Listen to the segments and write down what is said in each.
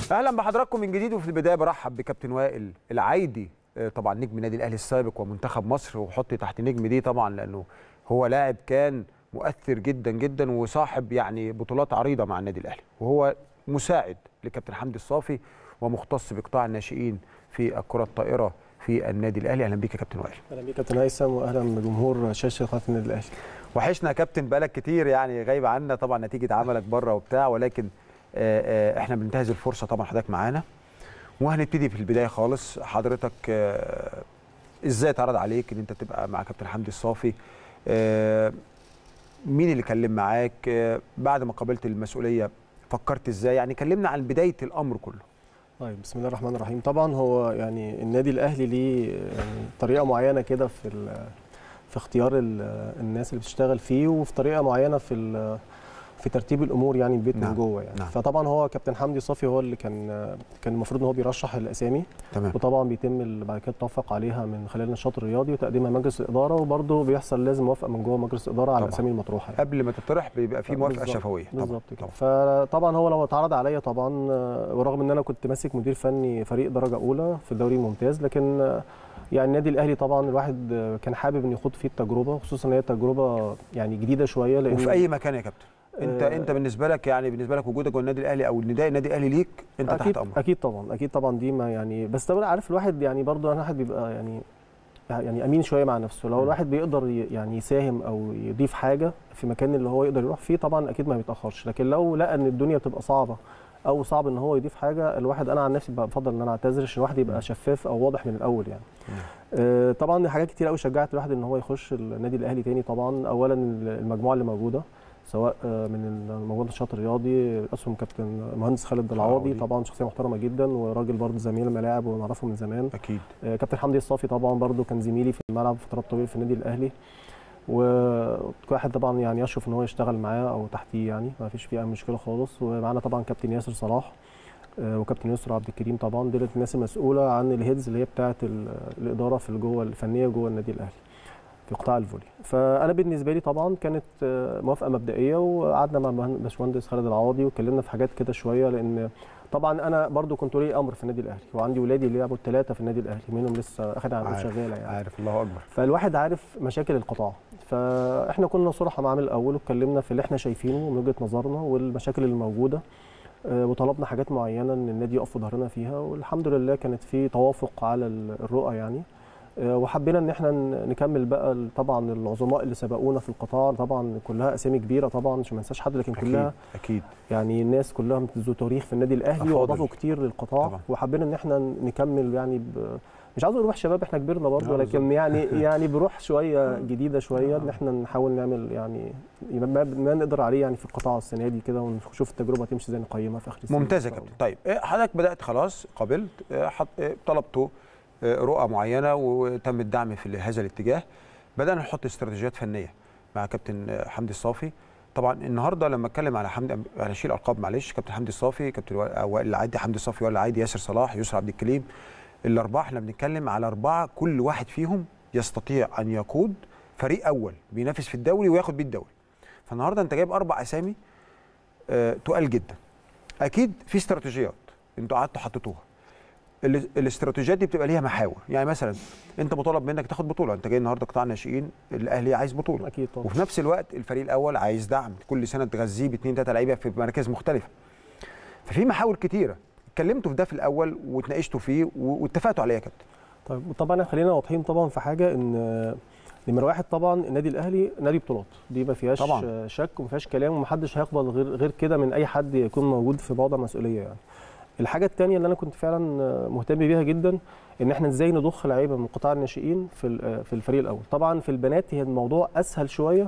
اهلا بحضراتكم من جديد وفي البدايه برحب بكابتن وائل العايدي آه، طبعا نجم النادي الاهلي السابق ومنتخب مصر وحط تحت نجم دي طبعا لانه هو لاعب كان مؤثر جدا جدا وصاحب يعني بطولات عريضه مع النادي الاهلي وهو مساعد لكابتن حمدي الصافي ومختص بقطاع الناشئين في الكره الطائره في النادي الاهلي اهلا بيك يا كابتن وائل اهلا بيك كابتن هيثم واهلا بجمهور شاشه قناه النادي الاهلي وحشنا يا كابتن بقالك كتير يعني غايب عنا طبعا نتيجه عملك بره وبتاع ولكن آه، آه، احنا بننتهز الفرصه طبعا حضرتك معانا وهنبتدي في البدايه خالص حضرتك آه، ازاي اتعرض عليك ان انت تبقى مع كابتن حمدي الصافي آه، مين اللي كلم معاك آه، بعد ما قابلت المسؤوليه فكرت ازاي يعني كلمنا عن بدايه الامر كله طيب بسم الله الرحمن الرحيم طبعا هو يعني النادي الاهلي ليه يعني طريقه معينه كده في ال- في اختيار ال- الناس اللي بتشتغل فيه وفي طريقه معينه في ال- في ترتيب الامور يعني البيت نعم، من جوه يعني نعم. فطبعا هو كابتن حمدي صافي هو اللي كان كان المفروض ان هو بيرشح الاسامي تمام وطبعا بيتم ال- بعد كده التوافق عليها من خلال النشاط الرياضي وتقديمها مجلس الاداره وبرضه بيحصل لازم موافقه من جوه مجلس الاداره على طبعاً. الاسامي المطروحه يعني. قبل ما تطرح بيبقى في موافقه بالظبط، شفويه طبعا بالظبط كده طبعا فطبعا هو لو اتعرض عليا طبعا آه، ورغم ان انا كنت ماسك مدير فني فريق درجه اولى في الدوري الممتاز لكن آه، يعني النادي الاهلي طبعا الواحد آه، كان حابب ان يخوض فيه التجربه خصوصا ان هي تجربه يعني جديده شويه لان وفي اي مكان يا كابتن انت آه، انت بالنسبه لك يعني بالنسبه لك وجودك جوه النادي الاهلي او نداء النادي الاهلي ليك انت اكيد تحت امرك اكيد طبعا اكيد طبعا دي ما يعني بس طبعا عارف الواحد يعني برضه انا واحد بيبقى يعني يعني امين شويه مع نفسه لو مم. الواحد بيقدر ي- يعني يساهم او يضيف حاجه في مكان اللي هو يقدر يروح فيه طبعا اكيد ما بيتاخرش لكن لو لقى ان الدنيا بتبقى صعبه او صعب ان هو يضيف حاجه الواحد انا عن نفسي بفضل ان انا اعتذر عشان الواحد يبقى شفاف او واضح من الاول يعني مم. آه، طبعا حاجات كتير قوي شجعت الواحد ان هو يخش النادي الاهلي تاني طبعا اولا المجموعه اللي موجوده سواء آه، من الموجود النشاط الرياضي اسهم كابتن مهندس خالد العوضي العوضي. طبعا شخصيه محترمه جدا وراجل برضه زميل ملاعب ونعرفه من زمان اكيد آه، كابتن حمدي الصافي طبعا برضه كان زميلي في الملعب فترات طويله في النادي الاهلي وواحد طبعا يعني يشرف ان هو يشتغل معاه او تحتيه يعني ما فيش فيه اي مشكله خالص ومعانا طبعا كابتن ياسر صلاح آه، وكابتن يسر عبد الكريم طبعا دول الناس المسؤوله عن الهيدز اللي هي بتاعه ال- الاداره في جوه الفنيه جوه النادي الاهلي في قطاع الفولي فانا بالنسبه لي طبعا كانت آه، موافقه مبدئيه وقعدنا مع مهن- باشمهندس خالد العوضي واتكلمنا في حاجات كده شويه لان طبعا انا برضو كنت ولي امر في النادي الاهلي وعندي ولادي اللي لعبوا الثلاثه في النادي الاهلي منهم لسه اخد عقود عارف، شغاله يعني عارف الله اكبر فالواحد عارف مشاكل القطاع فاحنا كنا صراحه مع من الاول واتكلمنا في اللي احنا شايفينه من وجهه نظرنا والمشاكل اللي موجوده آه، وطلبنا حاجات معينه ان النادي يقف في ظهرنا فيها والحمد لله كانت في توافق على ال- الرؤى يعني آه، وحبينا ان احنا ن- نكمل بقى ال- طبعا العظماء اللي سبقونا في القطاع طبعا كلها اسامي كبيره طبعا عشان ما ننساش حد لكن كلها اكيد اكيد يعني الناس كلها ذو تاريخ في النادي الاهلي أفاضل. واضافوا كتير للقطاع طبعا. وحبينا ان احنا نكمل يعني ب... مش عاوز اقول روح شباب احنا كبرنا برضه آه، ولكن يعني يعني بروح شويه جديده شويه ان احنا نحاول نعمل يعني ما, ما نقدر عليه يعني في القطاع السنه دي كده ونشوف التجربه تمشي ازاي نقيمها في اخر السنه ممتاز يا إن شاء كابتن طيب إيه، حضرتك بدات خلاص قابلت إيه، حط إيه، طلبتوا إيه، رؤى معينه وتم الدعم في هذا الاتجاه بدانا نحط استراتيجيات فنيه مع كابتن آه، حمدي الصافي طبعا النهارده لما اتكلم على حمدي على شيل القاب معلش كابتن حمدي الصافي كابتن وا- وائل العادي حمدي الصافي وائل العادي ياسر صلاح يسرى عبد الكريم الاربعه احنا بنتكلم على اربعه كل واحد فيهم يستطيع ان يقود فريق اول بينافس في الدوري وياخد بيه الدوري فالنهارده انت جايب اربع اسامي آه، تقال جدا اكيد في استراتيجيات انتوا قعدتوا حطيتوها ال- الاستراتيجيات دي بتبقى ليها محاور يعني مثلا انت مطالب منك تاخد بطوله انت جاي النهارده قطاع ناشئين الاهلي عايز بطوله اكيد طبعا وفي نفس الوقت الفريق الاول عايز دعم كل سنه تغذيه باثنين ثلاثه لعيبه في مراكز مختلفه ففي محاور كتيره اتكلمتوا في ده في الاول واتناقشتوا فيه و- واتفقتوا عليه يا كابتن طيب طبعا خلينا واضحين طبعا في حاجه ان آه، نمره واحد طبعا النادي الاهلي نادي بطولات دي ما فيهاش طبعاً. آه، شك وما فيهاش كلام ومحدش هيقبل غير غير كده من اي حد يكون موجود في موضع مسؤوليه يعني الحاجه الثانيه اللي انا كنت فعلا آه، مهتم بيها جدا ان احنا ازاي نضخ لعيبه من قطاع الناشئين في ال- آه، في الفريق الاول طبعا في البنات هي الموضوع اسهل شويه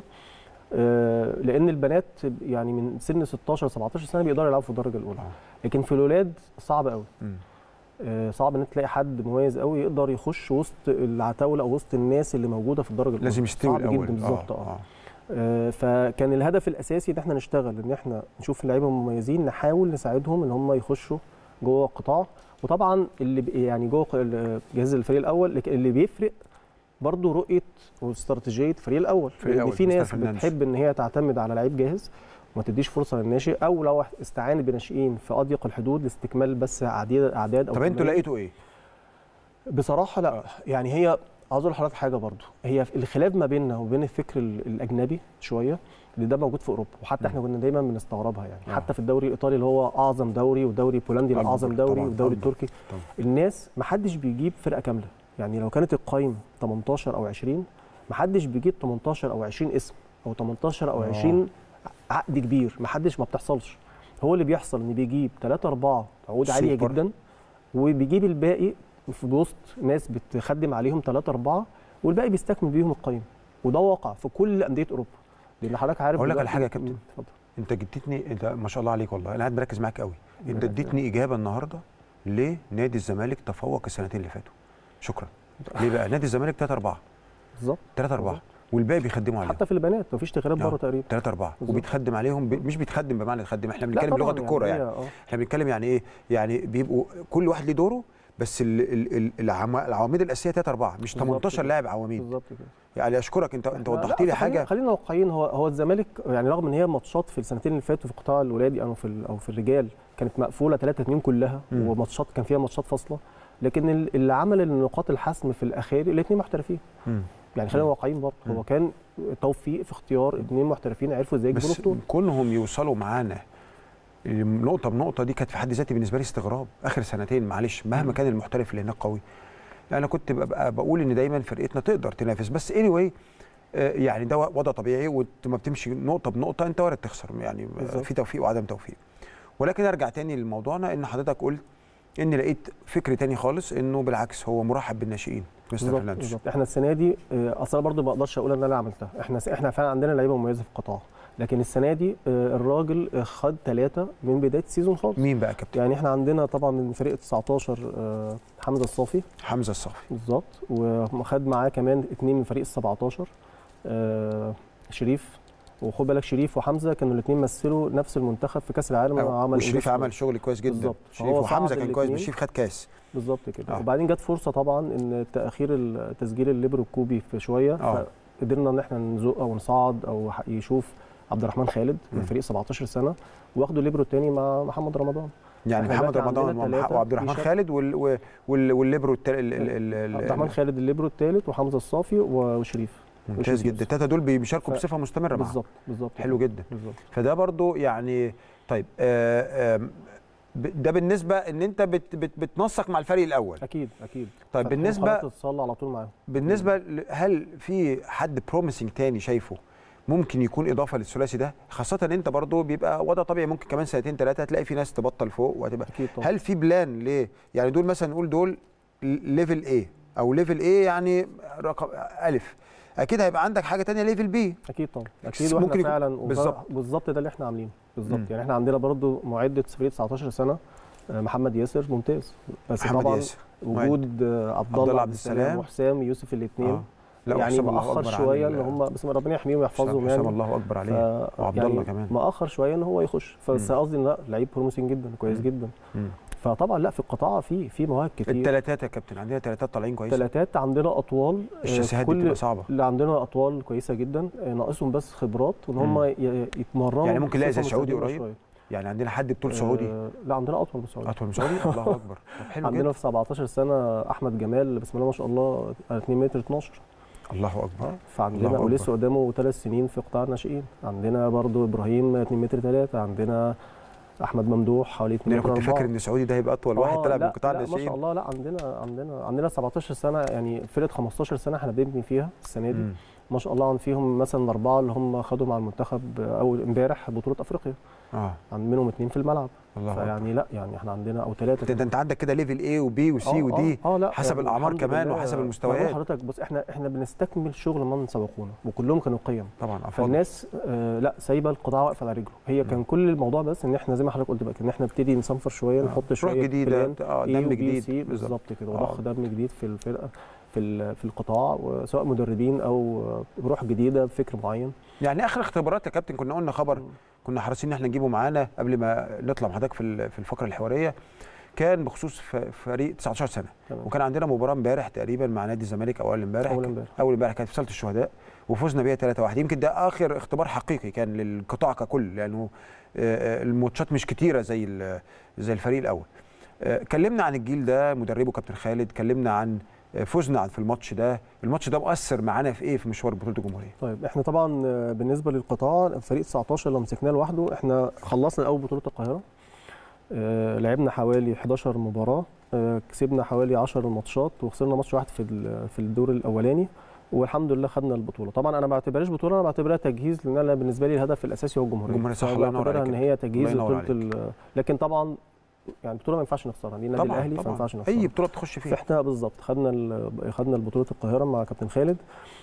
آه، لان البنات يعني من سن 16 17 سنه بيقدروا يلعبوا في الدرجه الاولى آه. لكن في الولاد صعب قوي مم. آه، صعب ان انت تلاقي حد مميز قوي يقدر يخش وسط العتاوله او وسط الناس اللي موجوده في الدرجه الاولى لازم يستوي صعب الاول جدا بالظبط آه. اه, آه. آه. فكان الهدف الاساسي ان احنا نشتغل ان احنا نشوف اللعيبه المميزين نحاول نساعدهم ان هم يخشوا جوه القطاع وطبعا اللي بي- يعني جوه ال- جهاز الفريق الاول لكن اللي بيفرق برضه رؤيه واستراتيجيه الفريق الاول الفريق لان الأول، في مستر ناس فرنانديز. بتحب ان هي تعتمد على لعيب جاهز وما تديش فرصه للناشئ او لو استعان بناشئين في اضيق الحدود لاستكمال بس اعداد اعداد او طب انتوا كمية. لقيتوا ايه؟ بصراحه لا آه. يعني هي عاوز اقول لحضرتك حاجه برضو هي الخلاف ما بيننا وبين الفكر ال- الاجنبي شويه اللي ده موجود في اوروبا وحتى م. احنا كنا دايما بنستغربها يعني آه. حتى في الدوري الايطالي اللي هو اعظم دوري والدوري البولندي أكبر الاعظم دوري طبعاً، والدوري أكبر. التركي طبعاً. الناس ما حدش بيجيب فرقه كامله يعني لو كانت القايمه 18 او 20 ما حدش بيجيب 18 او 20 اسم او 18 او آه. 20 عقد كبير ما حدش ما بتحصلش هو اللي بيحصل ان بيجيب 3 4 عقود عاليه سوبر. جدا وبيجيب الباقي في وسط ناس بتخدم عليهم 3 4 والباقي بيستكمل بيهم القايمه وده واقع في كل انديه اوروبا لان حضرتك عارف أقول لك على دلوقتي- حاجة يا كابتن. مم، اتفضل انت اديتني انت ما شاء الله عليك والله انا قاعد مركز معاك قوي انت ربنا اديتني اجابه النهارده ليه نادي الزمالك تفوق السنتين اللي فاتوا شكرا ليه بقى نادي الزمالك 3 4 بالظبط 3 4 والباقي بيخدموا عليهم حتى في البنات مفيش تغييرات آه. بره تقريبا 3 4 بالظبط. وبيتخدم عليهم ب... مش بيتخدم بمعنى تخدم احنا لا بنتكلم طبعاً بلغه الكوره يعني, هي- آه. احنا بنتكلم يعني ايه يعني بيبقوا كل واحد ليه دوره بس ال... ال... ال... العم... العواميد الاساسيه 3 4 مش بالظبط 18 كده. لاعب عواميد بالظبط كده يعني اشكرك انت انت لا، وضحت لي خلينا- حاجه خلينا واقعيين هو هو الزمالك يعني رغم ان هي ماتشات في السنتين اللي فاتوا في القطاع الولادي او في ال- او في الرجال كانت مقفوله 3 2 كلها مم. وماتشات كان فيها ماتشات فاصله لكن ال- اللي عمل النقاط الحسم في الاخير الاثنين محترفين مم. يعني خلينا مم. واقعيين برضه مم. هو كان توفيق في اختيار اثنين محترفين عرفوا ازاي يجيبوا بس البطوله كونهم يوصلوا معانا نقطة بنقطة دي كانت في حد ذاتي بالنسبة لي استغراب آخر سنتين معلش مهما كان المحترف اللي هناك قوي أنا كنت ببقى بقول إن دايما فرقتنا تقدر تنافس بس anyway آه، يعني ده وضع طبيعي وانت ما بتمشي نقطة بنقطة أنت وارد تخسر يعني آه، بالظبط. في توفيق وعدم توفيق ولكن أرجع تاني لموضوعنا إن حضرتك قلت إن لقيت فكر تاني خالص إنه بالعكس هو مرحب بالناشئين مستر بالظبط فرنانديز بالظبط احنا السنه دي آه، اصلا برضه ما اقدرش اقول ان انا عملتها احنا احنا فعلا عندنا لعيبه مميزه في القطاع لكن السنه دي آه، الراجل آه، خد ثلاثه من بدايه السيزون خالص مين بقى يا كابتن؟ يعني احنا عندنا طبعا من فريق 19 آه، حمزه الصافي حمزة الصافي بالظبط وخد معاه كمان اثنين من فريق ال 17 آه، شريف وخد بالك شريف وحمزه كانوا الاثنين مثلوا نفس المنتخب في كاس العالم أيوة. عمل وشريف إنجاز عمل شغل كويس جدا بالظبط. شريف فهو وحمزة صعد كان كويس الاتنين. بس شريف خد كاس بالظبط كده آه. وبعدين جت فرصه طبعا ان تاخير تسجيل الليبرو الكوبي في شويه آه. فقدرنا ان احنا نزق او نصعد او ح- يشوف عبد الرحمن خالد من مم. فريق 17 سنه واخدوا الليبرو الثاني مع محمد رمضان يعني إحنا محمد دلوقتي رمضان عندنا ومح- تلاتة وعبد الرحمن بيشاركوا. خالد وال وال- وال والليبرو التل... ال... ال... ال... عبد الرحمن خالد الليبرو الثالث وحمزه الصافي و- وشريف ممتاز وشريف. جدا الثلاثه دول بيشاركوا ف- بصفه مستمره معاهم بالظبط بالظبط حلو جدا بالظبط فده برضو يعني طيب آه آه ب- ده بالنسبه ان انت بت بت بتنسق مع الفريق الاول اكيد اكيد طيب فاتحين بالنسبه خط اتصال على طول معاهم بالنسبه ل- هل في حد بروميسنج تاني شايفه ممكن يكون اضافه للثلاثي ده خاصه ان انت برضو بيبقى وضع طبيعي ممكن كمان سنتين ثلاثه هتلاقي في ناس تبطل فوق وهتبقى اكيد طبعا هل في بلان ليه يعني دول مثلا نقول دول ليفل ايه او ليفل ايه يعني رقم الف اكيد هيبقى عندك حاجه تانية ليفل بي اكيد طبعا بس اكيد واحنا ممكن يكون- فعلا وده- بالظبط. بالظبط ده اللي احنا عاملينه بالظبط مم. يعني احنا عندنا برضو معده فريق 19 سنه آه، محمد ياسر ممتاز بس محمد طبعا ياسر وجود آه، عبد الله الله عبد عبد السلام السلام. وحسام يوسف الاثنين آه. لا يعني وحسام الله مأخر أكبر عن شويه ال- ان هم بس ربنا يحميهم ويحفظهم حسام يعني الله اكبر ف... عليه وعبد الله يعني كمان. مأخر شويه ان هو يخش بس مم. قصدي إن لا لعيب بروميسنج جدا كويس مم. جدا مم. فطبعا لا في القطاع في في مواهب كتير التلاتات يا كابتن عندنا تلاتات طالعين كويس ثلاثات عندنا اطوال آه، الشاسيهات دي كل بتبقى صعبه اللي عندنا اطوال كويسه جدا آه، ناقصهم بس خبرات وان هم مم. ي- يتمرنوا يعني ممكن نلاقي زي بصفة سعودي مستديمة قريب؟ شوية. يعني عندنا حد بطول سعودي آه لا عندنا اطول من سعودي اطول من سعودي الله اكبر طب حلو عندنا جدا في 17 سنه احمد جمال بسم الله ما شاء الله 2 متر 12 الله اكبر فعندنا الله ولسه أكبر. قدامه ثلاث سنين في قطاع الناشئين عندنا برضو ابراهيم 2 متر 3 عندنا احمد ممدوح حوالي 2 انا متر كنت 4 فاكر ان السعودي ده هيبقى اطول واحد طلع من لا قطاع لا ما شاء الناشئين الله لا عندنا عندنا عندنا 17 سنه يعني فرقه 15 سنه احنا بنبني فيها السنه دي مم. ما شاء الله عن فيهم مثلا اربعه اللي هم خدوا مع المنتخب اول امبارح بطوله افريقيا اه عند منهم اثنين في الملعب الله اكبر فيعني لا يعني احنا عندنا او ثلاثه ده انت عندك كده ليفل ايه وبي وسي ودي اه لا حسب الأعمار الحمد كمان لله. وحسب بقول المستويات. لحضرتك بص احنا احنا بنستكمل شغل من سبقونا وكلهم كانوا قيم طبعا افضل فالناس آه لا سايبه القطاع واقفه على رجله هي كان كل الموضوع بس ان احنا زي ما حضرتك قلت بقى ان احنا نبتدي نصنفر شويه نحط روح شويه جديده بلان اه A دم و B و جديد C بالظبط كده آه. وضخ دم جديد في الفرقه في ال- في القطاع وسواء مدربين او روح جديده بفكر معين يعني اخر اختبارات يا كابتن كنا قلنا خبر كنا حريصين ان احنا نجيبه معانا قبل ما نطلع مع حضرتك في ال- في الفقره الحواريه كان بخصوص ف- فريق 19 سنه تمام. وكان عندنا مباراه امبارح تقريبا مع نادي الزمالك او اول امبارح أول امبارح. اول امبارح كانت في صاله الشهداء وفزنا بيها 3-1 يمكن ده اخر اختبار حقيقي كان للقطاع ككل لانه آه، آه، الماتشات مش كتيره زي ال- زي الفريق الاول آه، كلمنا عن الجيل ده مدربه كابتن خالد كلمنا عن آه، فوزنا عن- في الماتش ده الماتش ده مؤثر معانا في ايه في مشوار بطوله الجمهوريه طيب احنا طبعا آه، بالنسبه للقطاع فريق 19 لو مسكناه لوحده احنا خلصنا اول بطوله القاهره آه، لعبنا حوالي 11 مباراه آه، كسبنا حوالي 10 ماتشات وخسرنا ماتش واحد في ال- في الدور الاولاني والحمد لله خدنا البطوله طبعا انا ما بعتبرهاش بطوله انا بعتبرها تجهيز لان انا بالنسبه لي الهدف الاساسي هو الجمهوريه الجمهورية، صح، الله ينور بعتبرها عليك. ان هي تجهيز الله ينور لبطوله ال- لكن طبعا يعني بطوله ما ينفعش نخسرها دي النادي طبعا الاهلي فما ينفعش طبعا نخسرها اي بطوله بتخش فيها فاحنا بالظبط خدنا ال- خدنا البطوله القاهره مع كابتن خالد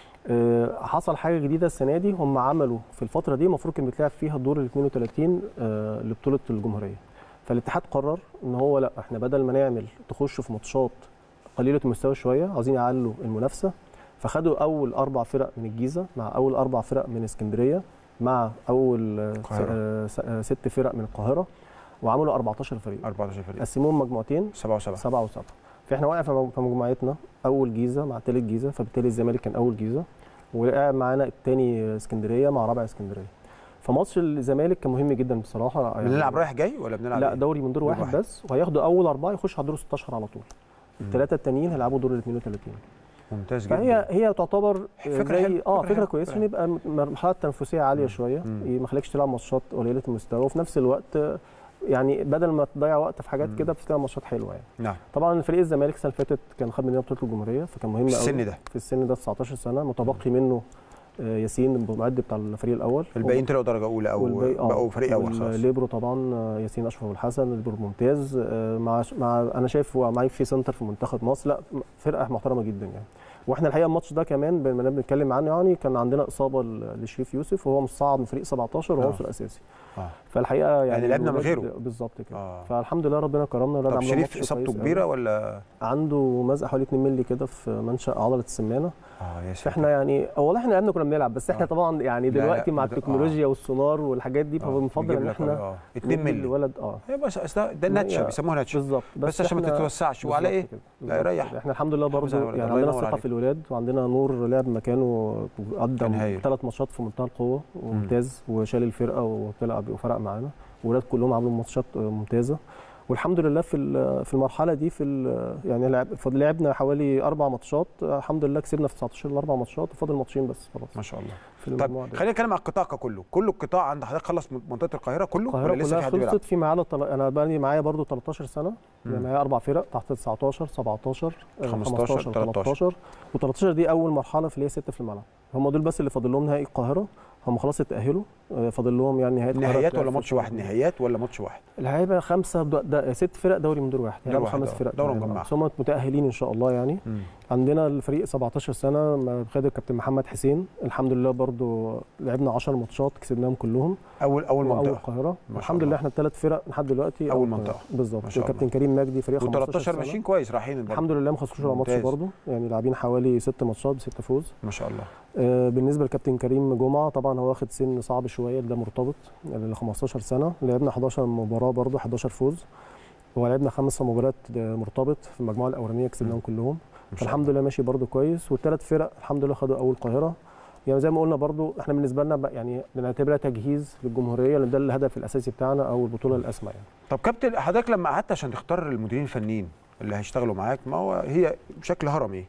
آه، حصل حاجه جديده السنه دي هم عملوا في الفتره دي المفروض كان بيتلعب فيها الدور ال 32 آه، لبطوله الجمهوريه فالاتحاد قرر ان هو لا احنا بدل ما نعمل تخش في ماتشات قليله المستوى شويه عاوزين يعلوا المنافسه فخدوا اول اربع فرق من الجيزه مع اول اربع فرق من اسكندريه مع اول آه، القاهرة. آه، س- آه، ست فرق من القاهره وعملوا 14 فريق 14 فريق قسموهم مجموعتين 7 و7 سبعة وسبعة فاحنا وقع في مج- في مجموعتنا اول جيزه مع تالت جيزه فبالتالي الزمالك كان اول جيزه وقع معانا التاني اسكندريه مع رابع اسكندريه فماتش الزمالك كان مهم جدا بصراحه بنلعب رايح جاي ولا بنلعب لا إيه؟ دوري من دور دور واحد, واحد. بس وهياخدوا اول اربعه يخشوا على دور 16 على طول مم. الثلاثه التانيين هيلعبوا دور ال 32 ممتاز جدا فهي هي تعتبر فكرة زي حلوة، اه فكرة فكره حلوة، كويسه فكرة عشان يبقى م- مرحله تنافسيه عاليه مم. شويه مم. ما يخليكش تلعب ماتشات قليله المستوى وفي نفس الوقت آه، يعني بدل ما تضيع وقت في حاجات مم. كده بتلعب ماتشات حلوه يعني نعم طبعا فريق الزمالك السنه اللي فاتت كان خد مننا بطوله الجمهوريه فكان مهم في قوي السن ده في السن ده 19 سنه متبقي منه آه، ياسين المعد بتاع الفريق الاول الباقيين طلعوا درجه اولى او والباقي- آه، بقوا فريق اول خلاص والليبرو طبعا آه، ياسين اشرف ابو الحسن الليبرو ممتاز آه، مع مع انا شايف هو معايا في سنتر في منتخب مصر لا فرقه محترمه جدا يعني واحنا الحقيقه الماتش ده كمان بما اننا بنتكلم عنه يعني كان عندنا اصابه ل- لشريف يوسف وهو مصعد من فريق 17 وهو آه. عنصر اساسي آه. فالحقيقه يعني, يعني لعبنا من الولاد- غيره. بالظبط كده اه فالحمد لله ربنا كرمنا الولاد طب عملوا شريف ماتش اصابته كويس كبيره قوي. ولا عنده مزق حوالي 2 مللي كده في منشأ عضله السمانه اه يا ساتر فاحنا يعني والله احنا لعبنا كنا بنلعب بس احنا آه. طبعا يعني لا، لا، دلوقتي مع بت- آه. التكنولوجيا والسونار والحاجات دي آه، فبنفضل بيجيب ان لك احنا اه 2 ندي مللي الولد اه هي بس أصل ده ناتشا هي- بيسموها ناتشا بالظبط بس عشان ما إحنا- تتوسعش وعلى بالظبط ايه كده، لا بالظبط يريح. كده. احنا الحمد لله برضه على الولاد، يعني الله عندنا ينور ثقه عليك. في الولاد وعندنا نور لعب مكانه كان قدم هايل. ثلاث ماتشات في منتهى القوه وممتاز وشال الفرقه وطلع وفرق معانا والولاد كلهم عملوا ماتشات ممتازه والحمد لله في ال- في المرحله دي في ال- يعني لعب لعبنا حوالي اربع ماتشات الحمد لله كسبنا في 19 الاربع ماتشات وفاضل ماتشين بس خلاص ما شاء الله في المجموعه طب دي خلينا نتكلم على القطاع كله كل القطاع عند حضرتك خلص منطقه القاهره كله القاهره ولا لسه كلها في حد بيلعب خلصت في معانا طل... انا بقى لي معايا برضو 13 سنه مم. يعني معايا اربع فرق تحت 19 17 آه، 15 13 و13 دي اول مرحله في اللي هي سته في الملعب هم دول بس اللي فاضل لهم نهائي القاهره هم خلاص اتاهلوا آه، فاضل لهم يعني نهائي القاهره نهائيات بتاع ولا ماتش واحد الفترة. نهائيات ولا ماتش واحد الهيبه خمسه دو... ده ست فرق دوري من دور واحد دور يعني واحد، خمس آه. فرق دورة كمان. مجمعة. بس هم متاهلين ان شاء الله يعني مم. عندنا الفريق 17 سنه مع بقياده الكابتن محمد حسين الحمد لله برضو لعبنا 10 ماتشات كسبناهم كلهم اول اول اول منطقه القاهره ما شاء الحمد الله. لله احنا الثلاث فرق لحد دلوقتي أول القاهرة. منطقة. بالظبط ما شاء الكابتن كريم مجدي فريق 15 و13 سنة. ماشيين كويس رايحين برضه. الحمد لله ما خسروش ولا ماتش ممتاز. برضه يعني لاعبين حوالي ست ماتشات بست فوز ما شاء الله آه بالنسبه لكابتن كريم جمعه طبعا هو واخد سن صعب شويه ده مرتبط يعني ل 15 سنه لعبنا 11 مباراه برضه 11 فوز ولعبنا خمس مباريات آه، مرتبط في المجموعه الاولانيه كسبناهم كلهم ما شاء فالحمد الله. لله ماشي برضه كويس والثلاث فرق الحمد لله خدوا اول القاهره يعني زي ما قلنا برضه احنا بالنسبه لنا بقى يعني بنعتبرها تجهيز للجمهوريه لان ده الهدف الاساسي بتاعنا او البطوله الاسمى يعني طب كابتن حضرتك لما قعدت عشان تختار المديرين الفنيين اللي هيشتغلوا معاك ما هو هي بشكل هرمي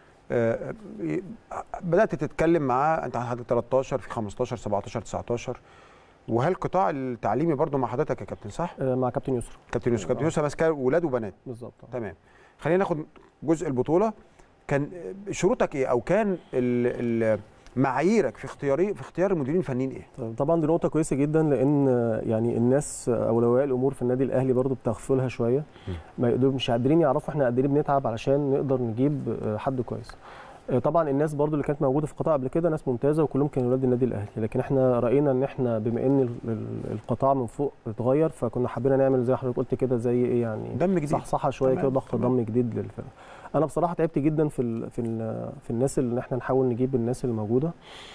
آه، ي- بدات تتكلم معاه انت عندك 13 في 15 17 19 وهل القطاع التعليمي برضو مع حضرتك يا كابتن صح؟ آه مع كابتن يسر كابتن يوسف كابتن آه. يوسف ماسكه ولاد وبنات بالظبط تمام خلينا ناخد جزء البطوله كان شروطك ايه او كان ال- ال- معاييرك في اختياري في اختيار المديرين الفنيين ايه؟ طيب طبعا دي نقطة كويسة جدا لأن يعني الناس أولوياء الأمور في النادي الأهلي برضو بتغفلها شوية ما يقدروا مش قادرين يعرفوا احنا قد ايه بنتعب علشان نقدر نجيب حد كويس. طبعا الناس برضو اللي كانت موجودة في القطاع قبل كده ناس ممتازة وكلهم كانوا ولاد النادي الأهلي لكن احنا رأينا إن احنا بما إن ال- ال- القطاع من فوق اتغير فكنا حابين نعمل زي حضرتك قلت كده زي إيه يعني دم جديد صحصحة شوية تمام، كده ضغط تمام. دم جديد للفرقة. أنا بصراحة تعبت جدا في ال في ال في الناس اللي احنا نحاول نجيب الناس اللي موجودة.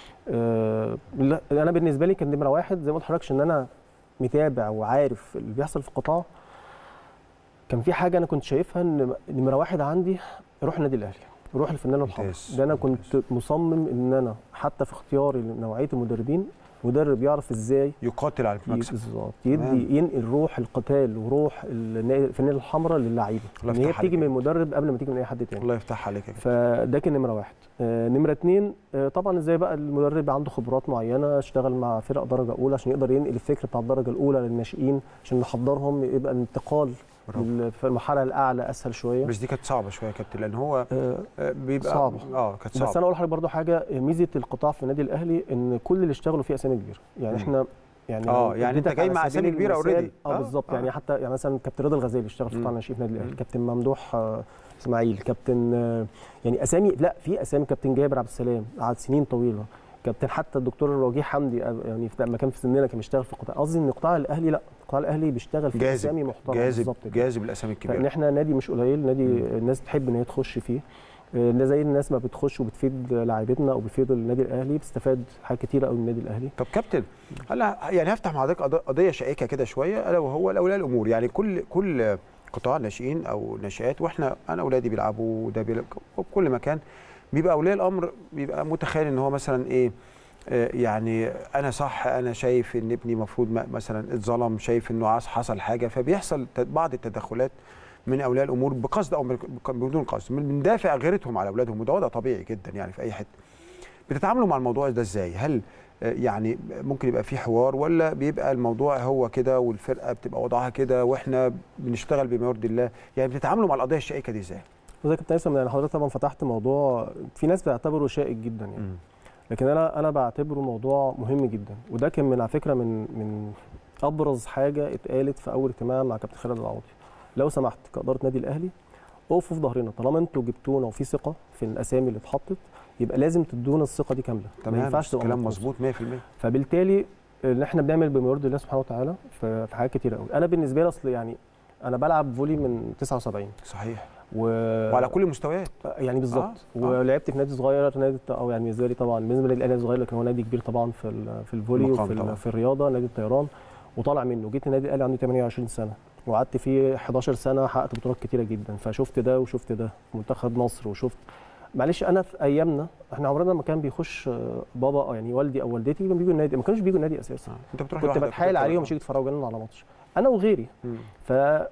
آه، لا انا بالنسبه لي كان نمره واحد زي ما قلت لحضرتك ان انا متابع وعارف اللي بيحصل في القطاع كان في حاجه انا كنت شايفها ان نمره واحد عندي روح النادي الاهلي روح الفنان الحر ممتاز، ده انا ممتاز. كنت مصمم ان انا حتى في اختياري لنوعيه المدربين مدرب يعرف ازاي يقاتل على ي- المكسب بالظبط تمام. يدي ينقل روح القتال وروح النا- الفنان الحمراء للعيبه الله ان هي يفتح بتيجي عليك. من المدرب قبل ما تيجي من اي حد تاني الله يفتح عليك يا كابتن. فده كان نمره واحد آه نمره اتنين آه طبعا ازاي بقى المدرب عنده خبرات معينه اشتغل مع فرق درجه اولى عشان يقدر ينقل الفكر بتاع الدرجه الاولى للناشئين عشان نحضرهم يبقى الانتقال برافو. لل- في المرحله الاعلى اسهل شويه بس دي كانت صعبه شويه يا كابتن لان هو آه آه، بيبقى صعبة. اه كانت بس انا صعبه اقول لحضرتك برضو حاجه ميزه القطاع في النادي الاهلي ان كل اللي اشتغلوا فيه اسامي كبيره يعني مم. احنا يعني آه، لو يعني أنت اديتك جاي على مع سبيل أسامي كبيرة المثال- already. اه آه، بالظبط آه. يعني حتى يعني مثلا كابتن رضا الغزالي اشتغل في مم. قطاع الناشئين في النادي مم. الاهلي كابتن ممدوح آه، اسماعيل كابتن آه، يعني اسامي لا في اسامي كابتن جابر عبد السلام قعد سنين طويله كابتن حتى الدكتور وجيه حمدي آه، يعني في- لما كان في سننا كان بيشتغل في القطاع قصدي ان قطاع الاهلي لا القطاع الاهلي بيشتغل في جاذب اسامي محترمه جاذب بالظبط كده. جاذب الاسامي فان الكبيره احنا نادي مش قليل نادي مم. الناس تحب ان هي تخش فيه آه، ده زي الناس ما بتخش وبتفيد لاعيبتنا او بتفيد النادي الاهلي بتستفاد حاجات كتيره قوي من النادي الاهلي طب كابتن هلا يعني هفتح مع حضرتك قض- قضيه شائكه كده شويه الا وهو الاولياء الامور يعني كل كل قطاع ناشئين او ناشئات واحنا انا اولادي بيلعبوا وده بيلعب في كل مكان بيبقى اولياء الامر بيبقى متخيل ان هو مثلا ايه آه، يعني انا صح انا شايف ان ابني المفروض مثلا اتظلم شايف انه عاص- حصل حاجه فبيحصل ت- بعض التدخلات من اولياء الامور بقصد او من- بدون قصد من من دافع غيرتهم على اولادهم وده وضع طبيعي جدا يعني في اي حته بتتعاملوا مع الموضوع ده ازاي هل آه، يعني ممكن يبقى في حوار ولا بيبقى الموضوع هو كده والفرقه بتبقى وضعها كده واحنا بنشتغل بما يرضي الله يعني بتتعاملوا مع القضيه الشائكه دي ازاي وزي كابتن اسلام يعني حضرتك طبعا فتحت موضوع في ناس بتعتبره شائك جدا يعني لكن انا انا بعتبره موضوع مهم جدا وده كان من على فكره من من ابرز حاجه اتقالت في اول اجتماع مع كابتن خالد العوضي لو سمحت كاداره نادي الاهلي اقفوا في ظهرنا طالما انتوا جبتونا وفي ثقه في الاسامي اللي اتحطت يبقى لازم تدونا الثقه دي كامله ما تمام ينفعش تبقى كلام منقوصة. مظبوط 100% فبالتالي اللي احنا بنعمل بما يرضي الله سبحانه وتعالى في في حاجات كتير قوي انا بالنسبه لي اصل يعني انا بلعب فولي من 79 صحيح و... وعلى كل المستويات يعني بالظبط آه، آه. ولعبت في نادي صغير نادي الط- او يعني بالنسبه لي طبعا بالنسبه للنادي الاهلي صغير لكن هو نادي كبير طبعا في ال- في الفولي مقام وفي طبعاً. ال- في الرياضه نادي الطيران وطالع منه جيت النادي الاهلي عندي 28 سنه وقعدت فيه 11 سنه حققت بطولات كتيره جدا فشفت ده وشفت ده منتخب مصر وشفت معلش انا في ايامنا احنا عمرنا ما كان بيخش آه، بابا أو يعني والدي او والدتي كانوا بيجوا النادي ما كانوش بيجوا النادي اساسا آه. انت بتروح كنت لوحدك بتحايل بتروح عليهم لوحدك. مش يجوا يتفرجوا لنا على ماتش انا وغيري مم. ف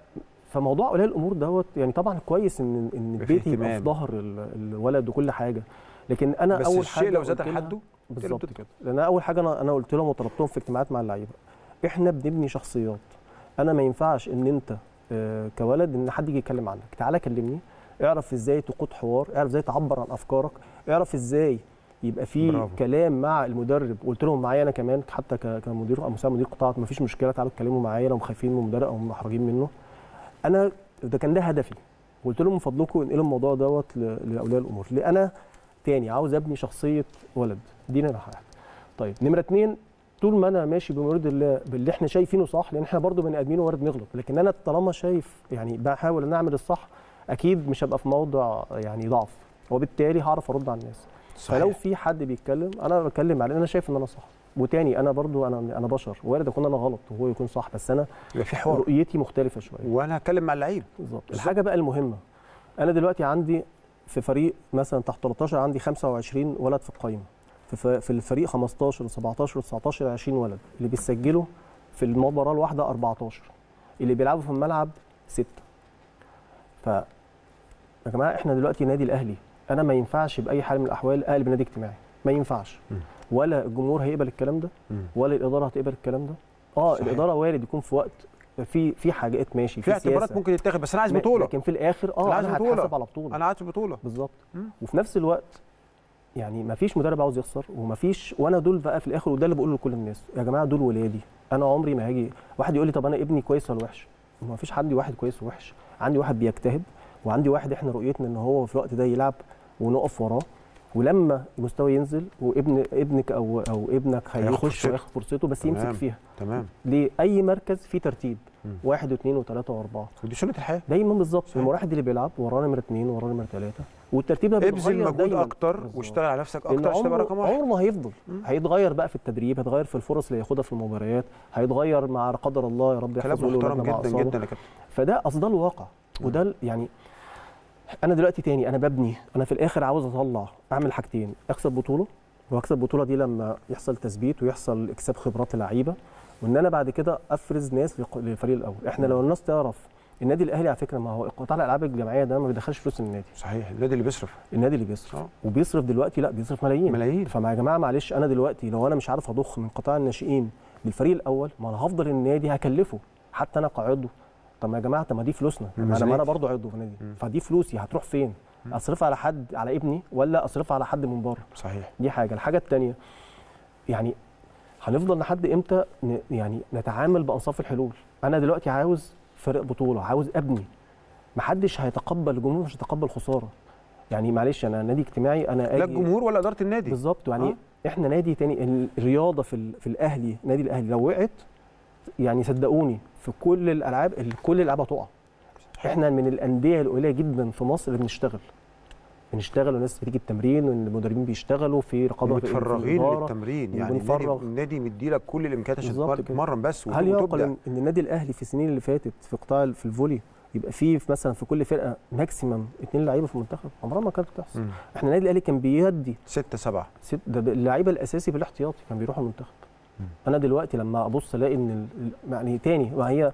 فموضوع اولياء الامور دوت يعني طبعا كويس ان ان يبقى فيه البيت يبقى في اهتمام. ظهر ال- الولد وكل حاجه لكن انا بس اول الشيء حاجه لو زاد قلت عن لها- حده بالظبط تقلب كده لان أنا اول حاجه انا انا قلت لهم وطلبتهم في اجتماعات مع اللعيبه احنا بنبني شخصيات انا ما ينفعش ان انت آه، كولد ان حد يجي يتكلم عنك تعالى كلمني اعرف ازاي تقود حوار اعرف ازاي تعبر عن افكارك اعرف ازاي يبقى في برافو. كلام مع المدرب قلت لهم معايا انا كمان حتى ك- كمدير او مساعد مدير قطاع ما فيش مشكله تعالوا اتكلموا معايا لو خايفين من المدرب او محرجين منه انا ده كان ده هدفي قلت لهم من فضلكم انقلوا الموضوع دوت ل- لاولياء الامور ليه انا تاني عاوز ابني شخصيه ولد دي نمره واحد طيب نمره اتنين طول ما انا ماشي بمرض الله باللي احنا شايفينه صح لان احنا برضو بني ادمين وارد نغلط لكن انا طالما شايف يعني بحاول ان اعمل الصح اكيد مش هبقى في موضع يعني ضعف وبالتالي هعرف ارد على الناس صحيح. فلو في حد بيتكلم انا بتكلم عليه انا شايف ان انا صح وتاني انا برضو انا انا بشر وارد اكون انا غلط وهو يكون صح بس انا يبقى في حوار رؤيتي مختلفه شويه وانا هتكلم مع اللعيب بالظبط الحاجه بقى المهمه انا دلوقتي عندي في فريق مثلا تحت 13 عندي 25 ولد في القائمه في ف- في الفريق 15 17 19 20 ولد اللي بيسجلوا في المباراه الواحده 14 اللي بيلعبوا في الملعب 6 ف يا جماعه احنا دلوقتي نادي الاهلي انا ما ينفعش باي حال من الاحوال اقلب نادي اجتماعي ما ينفعش مم. ولا الجمهور هيقبل الكلام ده مم. ولا الاداره هتقبل الكلام ده اه صحيح. الاداره وارد يكون في وقت في في حاجات ماشي في اعتبارات سياسة. ممكن يتاخد بس انا عايز ما- بطوله لكن في الاخر أنا اه عايز انا بطولة. هتحاسب على بطوله انا عايز بطوله بالظبط مم. وفي نفس الوقت يعني ما فيش مدرب عاوز يخسر وما فيش وانا دول بقى في الاخر وده اللي بقوله لكل الناس يا جماعه دول ولادي انا عمري ما هاجي واحد يقول لي طب انا ابني كويس ولا وحش ما فيش عندي واحد كويس ووحش عندي واحد بيجتهد وعندي واحد احنا رؤيتنا ان هو في الوقت ده يلعب ونقف وراه ولما المستوى ينزل وابن ابنك او او ابنك هياخد هيخش فرصته. وياخد فرصته بس تمام. يمسك فيها تمام ليه اي مركز فيه ترتيب مم. واحد واثنين وثلاثه واربعه ودي سنه الحياه دايما بالظبط صحيح. المراحل اللي بيلعب وراه نمره اثنين وراه نمره ثلاثه والترتيب ده ابذل بيتغير مجهود دايما اكتر بالظبط. واشتغل على نفسك لأن اكتر عشان تبقى عمره رقم واحد عمره ما هيفضل مم. هيتغير بقى في التدريب هيتغير في الفرص اللي هياخدها في المباريات هيتغير مع لا قدر الله يا رب كلام يحفظه له محترم ولادنا مع جدا أصابه. جدا يا كابتن فده اصل ده الواقع وده ال- يعني انا دلوقتي تاني انا ببني انا في الاخر عاوز اطلع اعمل حاجتين اكسب بطوله واكسب البطوله دي لما يحصل تثبيت ويحصل اكساب خبرات لعيبه وان انا بعد كده افرز ناس لق- للفريق الاول احنا لو الناس تعرف النادي الاهلي على فكره ما هو قطاع الالعاب الجماعيه ده ما بيدخلش فلوس النادي صحيح النادي اللي بيصرف النادي اللي بيصرف اه وبيصرف دلوقتي لا بيصرف ملايين ملايين فما يا جماعه معلش انا دلوقتي لو انا مش عارف اضخ من قطاع الناشئين للفريق الاول ما انا هفضل النادي هكلفه حتى انا كعضو طب ما يا جماعه طب ما دي فلوسنا طب ما انا ما انا الميزانية. برضه عضو في النادي مم. فدي فلوسي هتروح فين مم. اصرفها على حد على ابني ولا اصرفها على حد من بره صحيح دي حاجه الحاجه الثانيه يعني هنفضل لحد امتى ن- يعني نتعامل بانصاف الحلول انا دلوقتي عاوز فرق بطوله عاوز ابني محدش هيتقبل الجمهور مش هيتقبل خساره يعني معلش انا نادي اجتماعي انا لا اجي الجمهور ولا اداره النادي بالظبط يعني آه. آه. احنا نادي تاني ال- الرياضه في ال- في الاهلي نادي الاهلي لو وقعت يعني صدقوني في كل الالعاب ال- كل الالعاب هتقع احنا من الانديه القليله جدا في مصر اللي بنشتغل بنشتغل والناس بتيجي التمرين والمدربين بيشتغلوا في رقابه في- في متفرغين الإدارة. للتمرين يعني النادي وبنفرغ. النادي مديلك كل الامكانيات عشان بالظبط كده. تتمرن بس هل وت- يعقل وتبدع ان إن النادي الاهلي في السنين اللي فاتت في قطاع ال- في الفولي يبقى فيه في مثلا في كل فرقه ماكسيمم اثنين لعيبه في المنتخب عمرها ما كانت بتحصل مم. احنا النادي الاهلي كان بيدي ستة سبعة ست ده ب- اللعيبه الاساسي بالاحتياطي كان بيروحوا المنتخب مم. انا دلوقتي لما ابص الاقي ان ال- ال- يعني تاني ما هي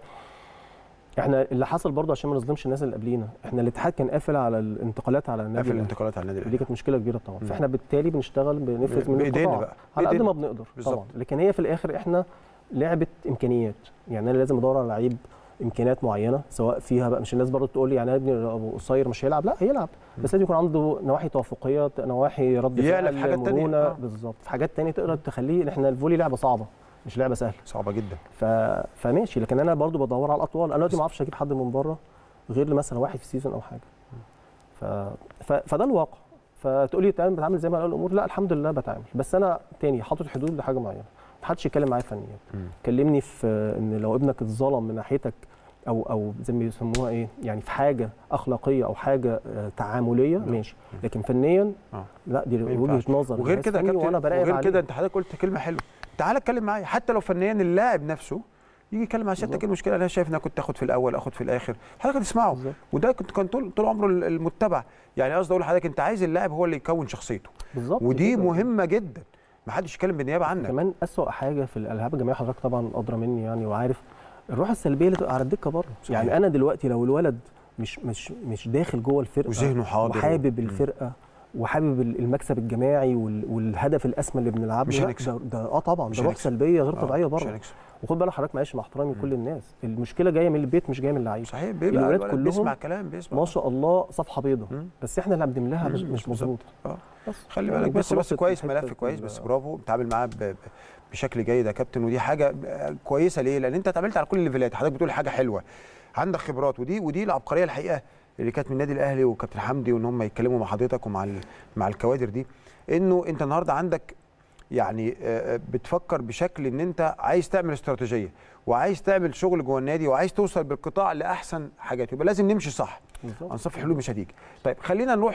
احنا اللي حصل برضه عشان ما نظلمش الناس اللي قبلينا احنا الاتحاد كان قافل على الانتقالات على النادي قافل الأهلي. الانتقالات على النادي ودي الاهلي كانت مشكله كبيره طبعا مم. فاحنا بالتالي بنشتغل بنفرز من بايدينا القطاع بقى على قد بإيدينا. ما بنقدر بالظبط. طبعا لكن هي في الاخر احنا لعبه امكانيات يعني انا لازم ادور على لعيب امكانيات معينه سواء فيها بقى مش الناس برضه تقول لي يعني أنا ابني ابو قصير مش هيلعب لا هيلعب بس لازم يكون عنده نواحي توافقيه نواحي رد يعلى فعل في حاجات تانية. مرونه آه. بالظبط في حاجات تانية تقدر تخليه احنا الفولي لعبه صعبه مش لعبه سهله صعبة جدا ف... فماشي لكن انا برضو بدور على الاطوال انا دلوقتي ما اعرفش اجيب حد من بره غير مثلا واحد في سيزون او حاجه ف... ف... فده الواقع فتقول لي تعمل بتعامل زي ما قال الامور لا الحمد لله بتعامل بس انا تاني حاطط حدود لحاجه معينه ما حدش يتكلم معايا فنيا مم. كلمني في ان لو ابنك اتظلم من ناحيتك او او زي ما بيسموها ايه يعني في حاجه اخلاقيه او حاجه آه، تعامليه نعم. ماشي لكن فنيا آه. لا دي ما وجهه ينفعش. نظر وغير جهاز كده يا فني كابتن وانا براقب وغير عليه كده انت حضرتك قلت كلمة حلوة تعالى اتكلم معايا حتى لو فنيا اللاعب نفسه يجي يتكلم مع سيادتك بالظبط. إيه المشكله انا شايف ان انا كنت اخد في الاول اخد في الاخر حضرتك هتسمعه بالظبط. وده كنت كان طول طول عمره المتبع يعني قصدي اقول لحضرتك انت عايز اللاعب هو اللي يكون شخصيته بالظبط ودي كده. مهمه جدا ما حدش يتكلم بالنيابه عنك كمان أسوأ حاجه في الالعاب الجماعيه حضرتك طبعا ادرى مني يعني وعارف الروح السلبيه اللي تبقى على الدكه بره صحيح. يعني انا دلوقتي لو الولد مش مش مش داخل جوه الفرقه وذهنه حاضر وحابب مم. الفرقه وحابب ال- المكسب الجماعي وال- والهدف الاسمى اللي بنلعبه مش لا، هنكسب. ده, ده اه طبعا مش ده روح هنكسب. سلبيه غير آه، طبيعيه مش بره هنكسب. وخد بالك حضرتك معلش مع احترامي لكل الناس المشكله جايه من البيت مش جايه من اللعيبه صحيح بيبقى الولاد الولد كلهم بيسمع كلام بيسمع ما شاء الله صفحه بيضاء مم. بس احنا اللي قدم لها مش, مم، مش بالظبط. مظبوط آه. بس خلي يعني بالك دي بس بس خلاصة كويس الحتة ملف كويس بس ال- برافو بتعامل معاه ب- ب- بشكل جيد يا كابتن ودي حاجه كويسه ليه؟ لان انت اتعاملت على كل الليفلات حضرتك بتقول حاجه حلوه عندك خبرات ودي ودي العبقريه الحقيقه اللي كانت من النادي الاهلي وكابتن حمدي وان هم يتكلموا مع حضرتك ومع ال- مع الكوادر دي انه انت النهارده عندك يعني آه، بتفكر بشكل ان انت عايز تعمل استراتيجيه وعايز تعمل شغل جوه النادي وعايز توصل بالقطاع لاحسن حاجات يبقى لازم نمشي صح بالظبط. انصاف الحلول مش هتيجي طيب خلينا نروح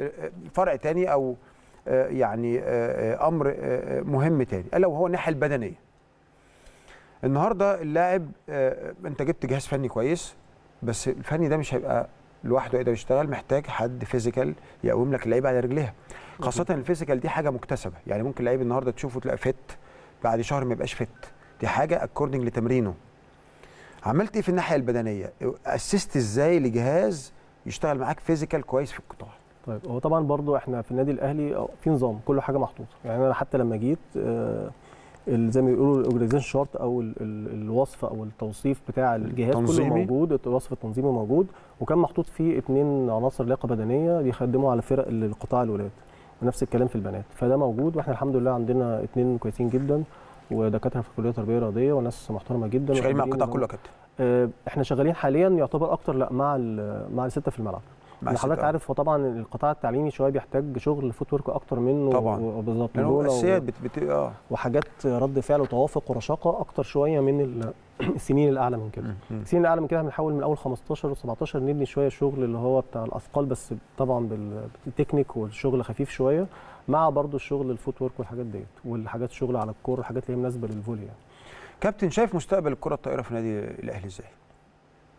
لفرع تاني او آه، يعني آه، آه، امر آه، آه، مهم تاني الا وهو الناحيه البدنيه النهارده اللاعب آه، انت جبت جهاز فني كويس بس الفني ده مش هيبقى لوحده يقدر يشتغل محتاج حد فيزيكال يقوم لك اللعيبه على رجليها خاصه الفيزيكال دي حاجه مكتسبه يعني ممكن لعيب النهارده تشوفه تلاقي فت بعد شهر ما يبقاش فت دي حاجه اكوردنج لتمرينه عملت ايه في الناحيه البدنيه اسست ازاي لجهاز يشتغل معاك فيزيكال كويس في القطاع طيب هو طبعا برضو احنا في النادي الاهلي آه، في نظام كل حاجه محطوطه يعني انا حتى لما جيت آه، ال- زي ما بيقولوا الاورجنايزيشن شارت او ال- ال- الوصف او التوصيف بتاع الجهاز كله تنظيمي. موجود الوصف التنظيمي موجود وكان محطوط فيه اثنين عناصر لياقه بدنيه بيخدموا على فرق القطاع الولاد ونفس الكلام في البنات فده موجود واحنا الحمد لله عندنا اثنين كويسين جدا ودكاتره في كليه التربيه الرياضيه وناس محترمه جدا شغالين مع وقادرين القطاع إن هم- كله يا كابتن آه، احنا شغالين حاليا يعتبر اكتر لا مع ال- مع السته في الملعب مع اللي حضرتك الستة. عارف هو طبعا القطاع التعليمي شويه بيحتاج شغل فوت ورك اكتر منه طبعاً. و- بالظبط لان هو مرونة و- الاساسيات بت... بت... اه وحاجات رد فعل وتوافق ورشاقه اكتر شويه من ال- السنين الاعلى من كده مم. السنين الاعلى من كده بنحاول من اول 15 و17 نبني شويه شغل اللي هو بتاع الاثقال بس طبعا بال- بالتكنيك والشغل خفيف شويه مع برضو الشغل الفوت ورك والحاجات ديت والحاجات الشغل على الكور الحاجات اللي هي مناسبه للفولي يعني. كابتن شايف مستقبل الكره الطائره في نادي الاهلي ازاي؟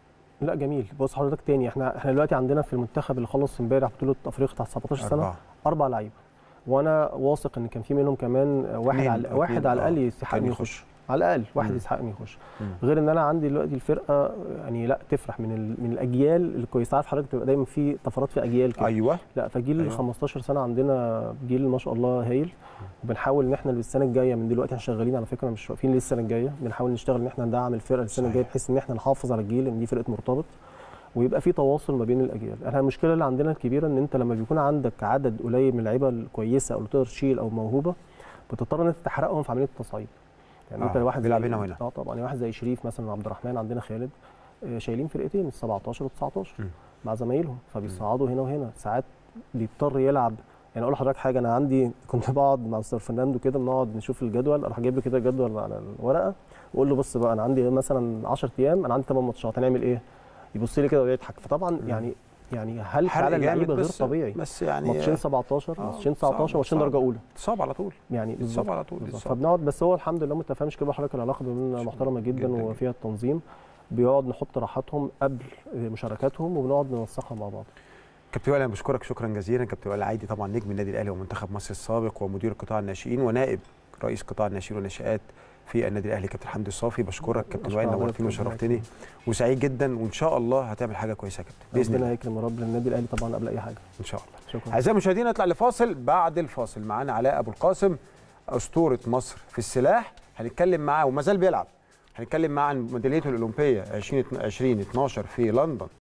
لا جميل بص حضرتك تاني احنا احنا دلوقتي عندنا في المنتخب اللي خلص امبارح بطوله افريقيا تحت 17 سنه أربعة. اربع لعيبه وانا واثق ان كان في منهم كمان واحد اتنين على أو واحد اتنين، على آه. الاقل يستحق كان انه يخش. يخش على الاقل واحد مم. يستحق انه يخش مم. غير ان انا عندي دلوقتي الفرقه يعني لا تفرح من ال... من الاجيال الكويسه عارف حضرتك بتبقى دايما في طفرات في اجيال كده ايوه لا فجيل أيوة. أيوة. 15 سنه عندنا جيل ما شاء الله هايل وبنحاول ان احنا السنه الجايه من دلوقتي احنا شغالين على فكره مش واقفين لسه السنه الجايه بنحاول نشتغل ان احنا ندعم الفرقه السنه صحيح. الجايه بحيث ان احنا نحافظ على الجيل ان دي فرقه مرتبط ويبقى في تواصل ما بين الاجيال احنا المشكله اللي عندنا الكبيره ان انت لما بيكون عندك عدد قليل من اللعيبه الكويسه او اللي تقدر تشيل او موهوبه بتضطر ان انت تحرقهم في عمليه التصعيد يعني انت آه، واحد بيلعب زي- هنا وهنا. اه طبعا يعني واحد زي شريف مثلا عبد الرحمن عندنا خالد آه، شايلين فرقتين ال 17 و 19 مم. مع زمايلهم فبيصعدوا هنا وهنا ساعات بيضطر يلعب يعني اقول لحضرتك حاجه انا عندي كنت بقعد مع مستر فرناندو كده بنقعد نشوف الجدول اروح جايب له كده جدول على الورقه واقول له بص بقى انا عندي مثلا 10 ايام انا عندي 8 ماتشات هنعمل ايه؟ يبص لي كده ويضحك فطبعا يعني يعني هل حرق فعلا جامد اللعيبه غير بس- طبيعي بس يعني ماتشين 17 آه، ماتشين صعب، 19 ماتشين صعب. درجه اولى اتصاب على طول يعني اتصاب بالظبط على طول بالظبط. اتصاب. فبنقعد بس هو الحمد لله متفاهمش كده حضرتك العلاقه بيننا محترمه جدا, جداً جداً. وفيها التنظيم بيقعد نحط راحاتهم قبل مشاركاتهم وبنقعد ننسقها مع بعض كابتن وائل انا بشكرك شكرا جزيلا كابتن وائل عايدي طبعا نجم النادي الاهلي ومنتخب مصر السابق ومدير قطاع الناشئين ونائب رئيس قطاع الناشئين والناشئات في النادي الاهلي كابتن حمدي الصافي بشكرك كابتن أشكر وائل حضرتك نورتني ربنا وشرفتني يكرمك. وسعيد جدا وان شاء الله هتعمل حاجه كويسه يا كابتن باذن ربنا الله يكرم يا رب للنادي الاهلي طبعا قبل اي حاجه ان شاء الله شكرا اعزائي المشاهدين نطلع لفاصل بعد الفاصل معانا علاء ابو القاسم اسطوره مصر في السلاح هنتكلم معاه وما زال بيلعب هنتكلم معاه عن ميداليته الاولمبيه 20 2012 في لندن